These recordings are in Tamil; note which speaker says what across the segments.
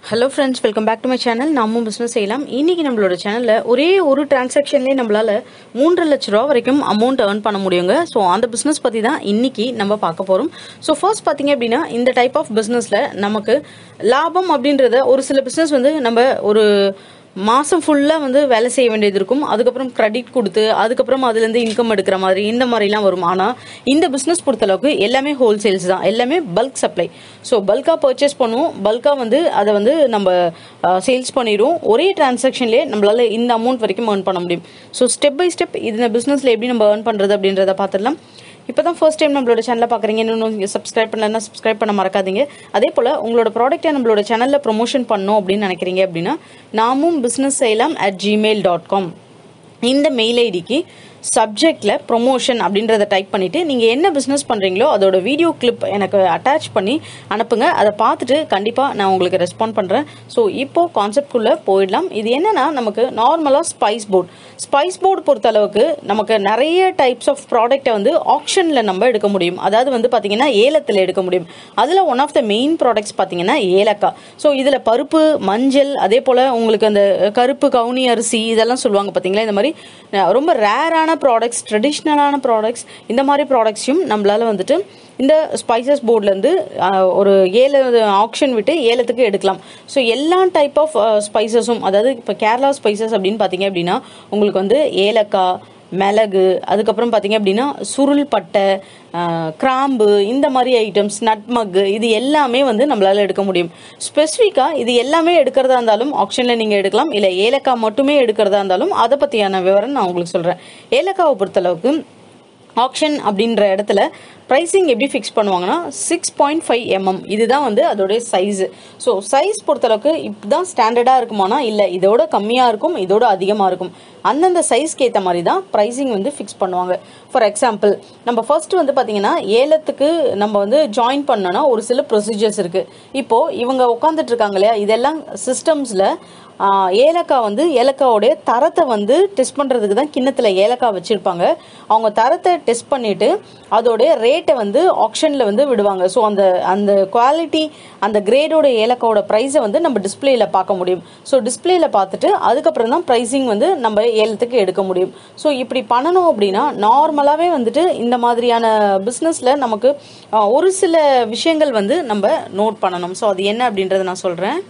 Speaker 1: hello friends welcome back to my channel நாமும் பிஸ்னஸ் செய்யலாம் இன்னைக்கு நம்மளோட சேனலில் ஒரே ஒரு டிரான்சாக்ஷன்லேயே நம்மளால மூன்றரை லட்ச ரூபா வரைக்கும் அமௌண்ட் ஏர்ன் பண்ண முடியுங்க ஸோ அந்த பிஸ்னஸ் பற்றி தான் இன்னைக்கு நம்ம பார்க்க போகிறோம் ஸோ ஃபர்ஸ்ட் பார்த்தீங்க அப்படின்னா இந்த டைப் ஆஃப் பிஸ்னஸில் நமக்கு லாபம் அப்படின்றத ஒரு சில பிஸ்னஸ் வந்து நம்ம ஒரு மாதம் ஃபுல்லாக வந்து வேலை செய்ய வேண்டியது இருக்கும் அதுக்கப்புறம் கிரெடிட் கொடுத்து அதுக்கப்புறம் அதுலேருந்து இன்கம் எடுக்கிற மாதிரி இந்த மாதிரிலாம் வரும் ஆனால் இந்த பிஸ்னஸ் பொறுத்தளவுக்கு எல்லாமே ஹோல்சேல்ஸ் தான் எல்லாமே பல்க் சப்ளை ஸோ பல்காக பர்ச்சேஸ் பண்ணுவோம் பல்காக வந்து அதை வந்து நம்ம சேல்ஸ் பண்ணிடுவோம் ஒரே டிரான்சாக்ஷன்லேயே நம்மளால இந்த அமௌண்ட் வரைக்கும் ஏர்ன் பண்ண முடியும் ஸோ ஸ்டெப் பை ஸ்டெப் இந்த பிஸ்னஸில் எப்படி நம்ம ஏர்ன் பண்ணுறது அப்படின்றத பார்த்துடலாம் இப்போ தான் ஃபர்ஸ்ட் டைம் நம்மளோட சேனலை பார்க்குறீங்க இன்னும் நீங்கள் சப்ஸ்கிரைப் பண்ணலன்னா சப்ஸ்கிரைப் பண்ண மறக்காதீங்க அதே போல் உங்களோட ப்ராடக்ட்டை நம்மளோட சேனலில் ப்ரொமோஷன் பண்ணோம் அப்படின்னு நினைக்கிறீங்க அப்படின்னா நாமும் பிஸ்னஸ் செய்யலாம் அட் ஜிமெயில் டாட் காம் இந்த மெயில் ஐடிக்கு சப்ஜெக்டில் ப்ரொமோஷன் அப்படின்றத டைப் பண்ணிவிட்டு நீங்கள் என்ன பிஸ்னஸ் பண்ணுறீங்களோ அதோட வீடியோ கிளிப் எனக்கு அட்டாச் பண்ணி அனுப்புங்க அதை பார்த்துட்டு கண்டிப்பாக நான் உங்களுக்கு ரெஸ்பாண்ட் பண்ணுறேன் ஸோ இப்போது கான்செப்ட்குள்ளே போயிடலாம் இது என்னென்னா நமக்கு நார்மலாக ஸ்பைஸ் போர்ட் ஸ்பைஸ் போர்டு பொறுத்தளவுக்கு நமக்கு நிறைய டைப்ஸ் ஆஃப் ப்ராடக்ட்டை வந்து ஆப்ஷனில் நம்ம எடுக்க முடியும் அதாவது வந்து பார்த்தீங்கன்னா ஏலத்தில் எடுக்க முடியும் அதில் one of the main products பார்த்தீங்கன்னா ஏலக்காய் ஸோ இதில் பருப்பு மஞ்சள் அதே போல் உங்களுக்கு அந்த கருப்பு கவுனி அரிசி இதெல்லாம் சொல்லுவாங்க பார்த்தீங்களா இந்த மாதிரி அஹ், ரொம்ப ரேரான ப்ராடக்ட்ஸ் ட்ரெடிஷ்னலான ப்ராடக்ட்ஸ் இந்த மாதிரி ப்ராடக்ட்ஸையும் நம்மளால வந்துட்டு இந்த ஸ்பைசஸ் போர்ட்லேருந்து ஒரு ஏல ஆப்ஷன் விட்டு ஏலத்துக்கு எடுக்கலாம் ஸோ எல்லா டைப் ஆஃப் ஸ்பைசஸும் அதாவது இப்போ கேரளா ஸ்பைசஸ் அப்படின்னு பார்த்தீங்க அப்படின்னா உங்களுக்கு வந்து ஏலக்காய் மிளகு அதுக்கப்புறம் பார்த்தீங்க அப்படின்னா சுருள் பட்டை ஆஹ், கிராம்பு இந்த மாதிரி ஐட்டம்ஸ் நட்மக்கு இது எல்லாமே வந்து நம்மளால எடுக்க முடியும் ஸ்பெசிஃபிக்காக இது எல்லாமே எடுக்கிறதா இருந்தாலும் ஆப்ஷனில் நீங்கள் எடுக்கலாம் இல்லை ஏலக்காய் மட்டுமே எடுக்கிறதா இருந்தாலும் அதை பற்றியான விவரம் நான் உங்களுக்கு சொல்கிறேன் ஏலக்காவை பொறுத்தளவுக்கு ஆக்ஷன் அப்படின்ற இடத்துல ப்ரைஸிங் எப்படி ஃபிக்ஸ் பண்ணுவாங்கன்னா சிக்ஸ் பாயிண்ட் ஃபைவ் எம்எம் இதுதான் வந்து அதோடைய சைஸு ஸோ சைஸ் பொறுத்தளவுக்கு இப்படிதான் ஸ்டாண்டர்டாக இருக்குமானா இல்லை இதோட கம்மியாக இருக்கும் இதோட அதிகமாக இருக்கும் அந்தந்த சைஸ்க்கு ஏற்ற மாதிரி தான் ப்ரைஸிங் வந்து ஃபிக்ஸ் பண்ணுவாங்க ஃபார் எக்ஸாம்பிள் நம்ம ஃபர்ஸ்ட் வந்து பார்த்தீங்கன்னா ஏலத்துக்கு நம்ம வந்து ஜாயின் பண்ணோன்னா ஒரு சில ப்ரொசீஜர்ஸ் இருக்குது இப்போது இவங்க உட்காந்துட்டு இருக்காங்க இல்லையா இதெல்லாம் சிஸ்டம்ஸில் ஏலக்காய் வந்து ஏலக்காவோடைய தரத்தை வந்து டெஸ்ட் பண்ணுறதுக்கு தான் கிண்ணத்தில் ஏலக்காய் வச்சுருப்பாங்க அவங்க தரத்தை டெஸ்ட் பண்ணிவிட்டு அதோடைய ரேட்டை வந்து ஆப்ஷனில் வந்து விடுவாங்க ஸோ அந்த அந்த குவாலிட்டி அந்த கிரேடோட ஏலக்காவோட ப்ரைஸை வந்து நம்ம டிஸ்பிளேயில் பார்க்க முடியும் ஸோ டிஸ்பிளேயில் பார்த்துட்டு அதுக்கப்புறம் தான் ப்ரைஸிங் வந்து நம்ம ஏலத்துக்கு எடுக்க முடியும் ஸோ இப்படி பண்ணணும் அப்படின்னா நார்மலாகவே வந்துட்டு இந்த மாதிரியான பிஸ்னஸில் நமக்கு ஆஹ், ஒரு சில விஷயங்கள் வந்து நம்ம நோட் பண்ணணும் ஸோ அது என்ன அப்படின்றத நான் சொல்கிறேன்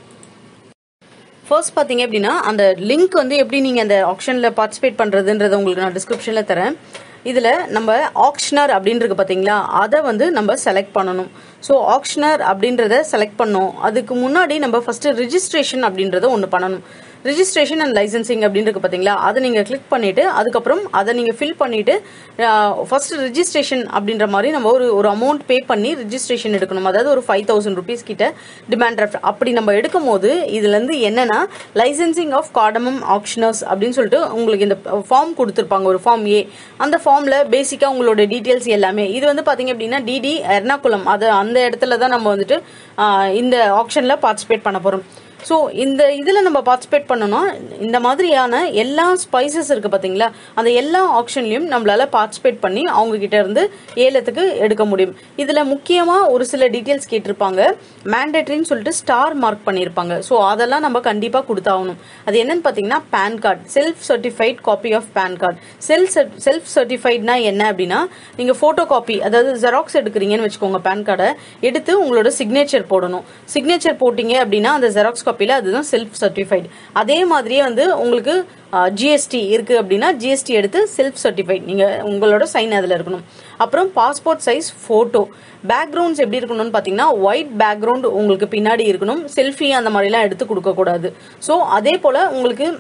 Speaker 1: ஃபர்ஸ்ட் பார்த்தீங்க அப்படின்னா அந்த லிங்க் வந்து எப்படி நீங்கள் அந்த ஆப்ஷனில் பார்ட்டிசிபேட் பண்ணுறதுன்றத உங்களுக்கு நான் டிஸ்கிரிப்ஷனில் தரேன் இதில் நம்ம ஆக்ஷனர் அப்படின்றது பார்த்தீங்களா அதை வந்து நம்ம செலக்ட் பண்ணணும் ஸோ ஆக்ஷனர் அப்படின்றத செலக்ட் பண்ணோம் அதுக்கு முன்னாடி நம்ம ஃபஸ்ட்டு ரிஜிஸ்ட்ரேஷன் அப்படின்றத ஒன்று பண்ணணும் ரிஜிஸ்ட்ரேஷன் அண்ட் லைசன்சிங் அப்படின்றது பார்த்தீங்களா அதை நீங்கள் கிளிக் பண்ணிவிட்டு அதுக்கப்புறம் அதை நீங்கள் ஃபில் பண்ணிவிட்டு ஃபர்ஸ்ட் ரிஜிஸ்ட்ரேஷன் அப்படின்ற மாதிரி நம்ம ஒரு ஒரு அமௌண்ட் பே பண்ணி ரிஜிஸ்ட்ரேஷன் எடுக்கணும் அதாவது ஒரு ஃபைவ் தௌசண்ட் ருபீஸ் கிட்ட டிமாண்ட் டிராஃப்ட் அப்படி நம்ம எடுக்கும் போது இதுலேருந்து என்னன்னா லைசன்சிங் ஆஃப் கார்டமம் ஆக்ஷனர்ஸ் அப்படின்னு சொல்லிட்டு உங்களுக்கு இந்த ஃபார்ம் கொடுத்துருப்பாங்க ஒரு ஃபார்ம் ஏ அந்த ஃபார்மில் பேசிக்காக உங்களோட டீட்டெயில்ஸ் எல்லாமே இது வந்து பார்த்தீங்க அப்படின்னா டிடி எர்ணாகுளம் அது அந்த இடத்துல தான் நம்ம வந்துட்டு ஆஹ், இந்த ஆப்ஷனில் பார்ட்டிசிபேட் பண்ண போகிறோம் ஸோ இந்த இதில் நம்ம பார்ட்டிசிபேட் பண்ணோம்னா இந்த மாதிரியான எல்லா ஸ்பைசஸ் இருக்குது பார்த்தீங்களா அந்த எல்லா ஆப்ஷன்லையும் நம்மளால பார்ட்டிசிபேட் பண்ணி அவங்க கிட்ட இருந்து ஏலத்துக்கு எடுக்க முடியும் இதில் முக்கியமாக ஒரு சில டீட்டெயில்ஸ் கேட்டிருப்பாங்க மேண்டேட்ரின்னு சொல்லிட்டு ஸ்டார் மார்க் பண்ணியிருப்பாங்க ஸோ அதெல்லாம் நம்ம கண்டிப்பாக கொடுத்தாகணும் அது என்னன்னு பார்த்தீங்கன்னா PAN card self certified copy of PAN card self self சர்டிஃபைட்னா என்ன அப்படின்னா நீங்கள் ஃபோட்டோ காப்பி அதாவது ஜெராக்ஸ் எடுக்கிறீங்கன்னு வச்சுக்கோங்க பேன் கார்டை எடுத்து உங்களோட சிக்னேச்சர் போடணும் சிக்னேச்சர் போட்டீங்க அப்படின்னா அந்த ஜெராக்ஸ் காப்பியில் அதுதான் செல்ஃப் சர்டிஃபைட் அதே மாதிரியே வந்து உங்களுக்கு ஜிஎஸ்டி இருக்கு அப்படின்னா ஜிஎஸ்டி எடுத்து செல்ஃப் சர்டிஃபைட் நீங்கள் உங்களோட சைன் அதில் இருக்கணும் அப்புறம் பாஸ்போர்ட் சைஸ் ஃபோட்டோ பேக்ரவுண்ட்ஸ் எப்படி இருக்கணும்னு பார்த்தீங்கன்னா ஒயிட் பேக்ரவுண்ட் உங்களுக்கு பின்னாடி இருக்கணும் செல்ஃபி அந்த மாதிரிலாம் எடுத்து கொடுக்கக்கூடாது ஸோ அதே போல் உங்களுக்கு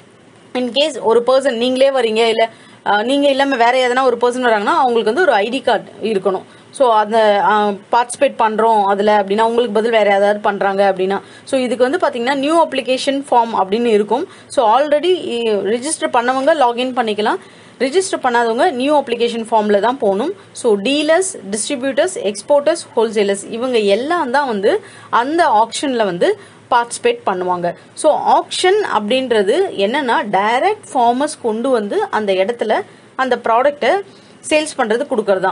Speaker 1: இன்கேஸ் ஒரு பர்சன் நீங்களே வரீங்க இல்லை நீங்கள் இல்லாமல் வேற எதனா ஒரு பர்சன் வராங்கன்னா அவங்களுக்கு வந்து ஒரு ஐடி கார்டு இருக்கணும் ஸோ அந்த பார்ட்டிசிபேட் பண்ணுறோம் அதில் அப்படின்னா உங்களுக்கு பதில் வேறு ஏதாவது பண்ணுறாங்க அப்படின்னா ஸோ இதுக்கு வந்து பார்த்தீங்கன்னா நியூ அப்ளிகேஷன் ஃபார்ம் அப்படின்னு இருக்கும் ஸோ ஆல்ரெடி ரிஜிஸ்டர் பண்ணவங்க லாகின் பண்ணிக்கலாம் ரிஜிஸ்டர் பண்ணாதவங்க நியூ அப்ளிகேஷன் ஃபார்மில் தான் போகணும் so dealers distributors exporters wholesalers இவங்க எல்லாம் தான் வந்து அந்த ஆப்ஷனில் வந்து பார்ட்டிசிபேட் பண்ணுவாங்க ஸோ ஆப்ஷன் அப்படின்றது என்னன்னா டைரக்ட் ஃபார்மர்ஸ் கொண்டு வந்து அந்த இடத்துல அந்த ப்ராடக்ட்டை சேல்ஸ் பண்ணுறது கொடுக்கறது தான்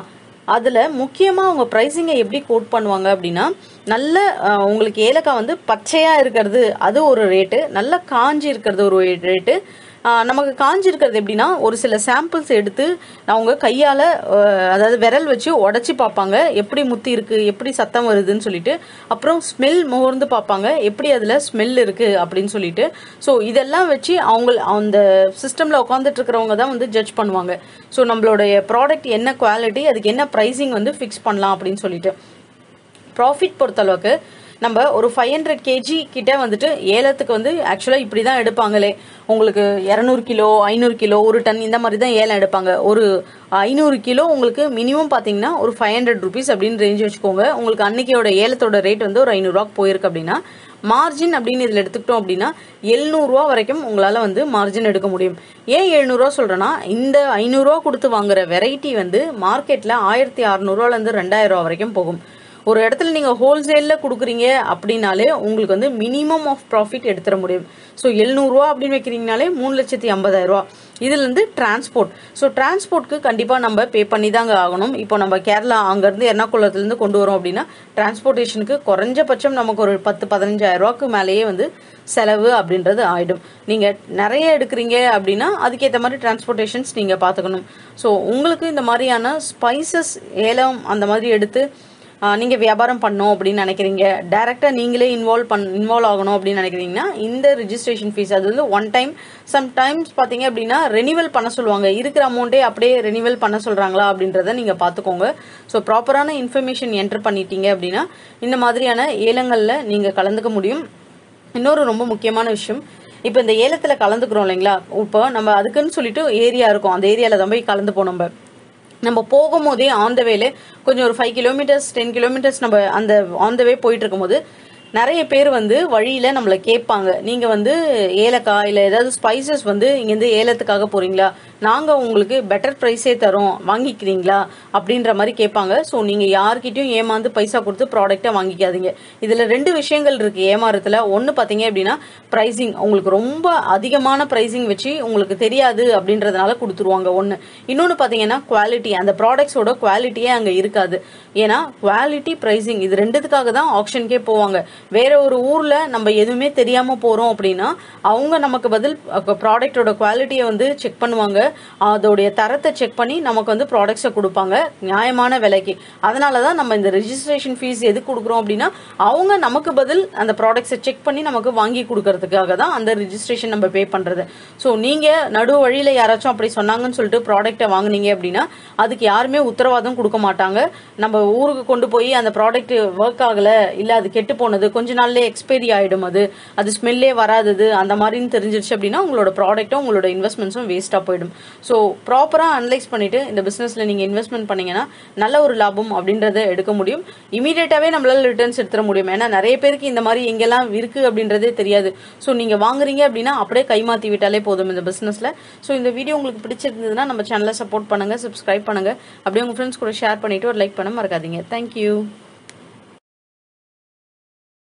Speaker 1: அதில் முக்கியமாக அவங்க ப்ரைஸிங்கை எப்படி கோட் பண்ணுவாங்க அப்படின்னா நல்ல அஹ், உங்களுக்கு ஏலக்காய் வந்து பச்சையாக இருக்கிறது அது ஒரு ரேட்டு நல்ல காஞ்சி இருக்கிறது ஒரு ரேட்டு ஆஹ் நமக்கு காஞ்சிருக்கிறது எப்படின்னா ஒரு சில சாம்பிள்ஸ் எடுத்து அவங்க கையால் அதாவது விரல் வச்சு உடச்சி பார்ப்பாங்க எப்படி முத்தி இருக்கு எப்படி சத்தம் வருதுன்னு சொல்லிட்டு அப்புறம் ஸ்மெல் முகர்ந்து பார்ப்பாங்க எப்படி அதில் ஸ்மெல் இருக்கு அப்படின்னு சொல்லிட்டு ஸோ இதெல்லாம் வச்சு அவங்க அந்த சிஸ்டமில் உட்காந்துட்டு இருக்கிறவங்க தான் வந்து ஜட்ஜ் பண்ணுவாங்க ஸோ நம்மளுடைய ப்ராடக்ட் என்ன குவாலிட்டி அதுக்கு என்ன ப்ரைஸிங் வந்து ஃபிக்ஸ் பண்ணலாம் அப்படின்னு சொல்லிட்டு ப்ராஃபிட் பொறுத்தளவுக்கு நம்ம ஒரு ஃபைவ் ஹண்ட்ரட் கேஜி கிட்ட வந்துட்டு ஏலத்துக்கு வந்து ஆக்சுவலாக இப்படி தான் எடுப்பாங்களே உங்களுக்கு இரநூறு கிலோ ஐநூறு கிலோ ஒரு டன் இந்த மாதிரி தான் ஏலம் எடுப்பாங்க ஒரு ஐநூறு கிலோ உங்களுக்கு மினிமம் பார்த்தீங்கன்னா ஒரு ஃபைவ் ஹண்ட்ரட் ருபீஸ் அப்படின்னு ரேஞ்ச் வச்சுக்கோங்க உங்களுக்கு அன்னைக்கோட ஏலத்தோட ரேட் வந்து ஒரு ஐநூறுரூவாக்கு போயிருக்கு அப்படின்னா மார்ஜின் அப்படின்னு இதில் எடுத்துக்கிட்டோம் அப்படின்னா எழுநூறுவா வரைக்கும் உங்களால் வந்து மார்ஜின் எடுக்க முடியும் ஏன் எழுநூறுவா சொல்கிறேன்னா இந்த ஐநூறுரூவா கொடுத்து வாங்குற வெரைட்டி வந்து மார்க்கெட்டில் ஆயிரத்தி அறநூறுவாலேருந்து ரெண்டாயிரம் ரூபா வரைக்கும் போகும் ஒரு இடத்துல நீங்கள் ஹோல்சேலில் கொடுக்குறீங்க அப்படின்னாலே உங்களுக்கு வந்து மினிமம் ஆஃப் ப்ராஃபிட் எடுத்துட முடியும் ஸோ எழுநூறுவா அப்படின்னு வைக்கிறீங்கனாலே மூணு லட்சத்தி ஐம்பதாயிரம் ரூபா இதுலேருந்து டிரான்ஸ்போர்ட் ஸோ டிரான்ஸ்போர்ட்க்கு கண்டிப்பாக நம்ம பே பண்ணி தாங்க ஆகணும் இப்போ நம்ம கேரளா அங்கேருந்து எர்ணாகுளத்துலேருந்து கொண்டு வரோம் அப்படின்னா டிரான்ஸ்போர்ட்டேஷனுக்கு குறைஞ்சபட்சம் நமக்கு ஒரு பத்து பதினஞ்சாயிரம் ரூபாய்க்கு மேலேயே வந்து செலவு அப்படின்றது ஆயிடும் நீங்கள் நிறைய எடுக்கிறீங்க அப்படின்னா அதுக்கேற்ற மாதிரி டிரான்ஸ்போர்ட்டேஷன்ஸ் நீங்கள் பார்த்துக்கணும் ஸோ உங்களுக்கு இந்த மாதிரியான ஸ்பைசஸ் ஏலம் அந்த மாதிரி எடுத்து நீங்கள் வியாபாரம் பண்ணணும் அப்படின்னு நினைக்கிறீங்க டைரெக்டாக நீங்களே இன்வால்வ் பண் இன்வால்வ் ஆகணும் அப்படின்னு நினைக்கிறீங்கன்னா இந்த ரிஜிஸ்ட்ரேஷன் ஃபீஸ் அது வந்து ஒன் டைம் சம் டைம்ஸ் பார்த்தீங்க அப்படின்னா ரெனிவல் பண்ண சொல்லுவாங்க இருக்கிற அமௌண்ட்டே அப்படியே ரெனிவல் பண்ண சொல்கிறாங்களா அப்படின்றத நீங்கள் பார்த்துக்கோங்க ஸோ ப்ராப்பரான இன்ஃபர்மேஷன் என்டர் பண்ணிட்டீங்க அப்படின்னா இந்த மாதிரியான ஏலங்களில் நீங்கள் கலந்துக்க முடியும் இன்னொரு ரொம்ப முக்கியமான விஷயம் இப்போ இந்த ஏலத்தில் கலந்துக்கிறோம் இல்லைங்களா இப்போ நம்ம அதுக்குன்னு சொல்லிட்டு ஏரியா இருக்கும் அந்த ஏரியாவில் தான் போய் கலந்துப்போம் நம்ம நம்ம போகும்போதே ஆன் த வேல கொஞ்சம் ஒரு ஃபைவ் கிலோமீட்டர்ஸ் டென் கிலோமீட்டர்ஸ் நம்ம அந்த ஆன் த வே போயிட்டு இருக்கும்போது நிறைய பேர் வந்து வழியில நம்மளை கேட்பாங்க நீங்க வந்து ஏலக்காய் இல்ல ஏதாவது ஸ்பைசஸ் வந்து இங்கேருந்து ஏலத்துக்காக போறீங்களா நாங்க உங்களுக்கு பெட்டர் ப்ரைஸே தரோம் வாங்கிக்கிறீங்களா அப்படின்ற மாதிரி கேட்பாங்க ஸோ நீங்க யார்கிட்டயும் ஏமாந்து பைசா கொடுத்து ப்ராடக்டை வாங்கிக்காதீங்க இதுல ரெண்டு விஷயங்கள் இருக்கு ஏமாறத்துல ஒன்னு பாத்தீங்க அப்படின்னா ப்ரைசிங் உங்களுக்கு ரொம்ப அதிகமான ப்ரைசிங் வச்சு உங்களுக்கு தெரியாது அப்படின்றதுனால கொடுத்துருவாங்க ஒன்னு இன்னொன்னு பாத்தீங்கன்னா குவாலிட்டி அந்த ப்ராடக்ட்ஸோட குவாலிட்டியே அங்க இருக்காது ஏன்னா குவாலிட்டி ப்ரைசிங் இது ரெண்டுத்துக்காக தான் ஆப்ஷனுக்கே போவாங்க வேற ஒரு ஊர்ல நம்ம எதுவுமே தெரியாம போறோம் அப்படின்னா அவங்க நமக்கு பதில் ப்ராடக்டோட குவாலிட்டியை வந்து செக் பண்ணுவாங்க அதோடைய தரத்தை செக் பண்ணி நமக்கு வந்து ப்ராடக்ட்ஸை கொடுப்பாங்க நியாயமான விலைக்கு அதனால தான் நம்ம இந்த ரெஜிஸ்ட்ரேஷன் ஃபீஸ் எது கொடுக்குறோம் அப்படின்னா அவங்க நமக்கு பதில் அந்த ப்ராடக்ட்ஸை செக் பண்ணி நமக்கு வாங்கி கொடுக்கறதுக்காக தான் அந்த ரெஜிஸ்ட்ரேஷன் நம்ம பே பண்றது ஸோ நீங்க நடு வழியில யாராச்சும் அப்படி சொன்னாங்கன்னு சொல்லிட்டு ப்ராடக்ட்டை வாங்குனீங்க அப்படின்னா அதுக்கு யாருமே உத்தரவாதம் கொடுக்க மாட்டாங்க நம்ம ஊருக்கு கொண்டு போய் அந்த ப்ராடக்ட் ஒர்க் ஆகல இல்ல அது கெட்டு போனது கொஞ்ச நாள்லயே எக்ஸ்பைரி ஆயிடும் அது அது ஸ்மெல்லே வராதது அந்த மாதிரின்னு தெரிஞ்சிருச்சு அப்படின்னா உங்களோட ப்ராடக்ட்டும் உங்களோட இன்வெஸ்ட்மெண்ட்ஸும் வேஸ்டா போயிடும் ஸோ ப்ராப்பரா அனலைஸ் பண்ணிட்டு இந்த பிசினஸ்ல நீங்க இன்வெஸ்ட்மெண்ட் பண்ணீங்கன்னா நல்ல ஒரு லாபம் அப்படின்றத எடுக்க முடியும் இமீடியட்டாவே நம்மளால ரிட்டர்ன்ஸ் எடுத்துட முடியும் ஏன்னா நிறைய பேருக்கு இந்த மாதிரி எங்கெல்லாம் இருக்கு அப்படின்றதே தெரியாது ஸோ நீங்க வாங்குறீங்க அப்படின்னா அப்படியே கைமாத்தி விட்டாலே போதும் இந்த பிசினஸ்ல ஸோ இந்த வீடியோ உங்களுக்கு பிடிச்சிருந்ததுன்னா நம்ம சேனலை சப்போர்ட் பண்ணுங்க சப்ஸ்கிரைப் பண்ணுங்க அப்படியே உங்க ஃப்ரெண்ட்ஸ் கூட ஷேர் பண்ணிட்டு ஒரு லைக் பண்ண மறக்காதீங்க தேங்க்யூ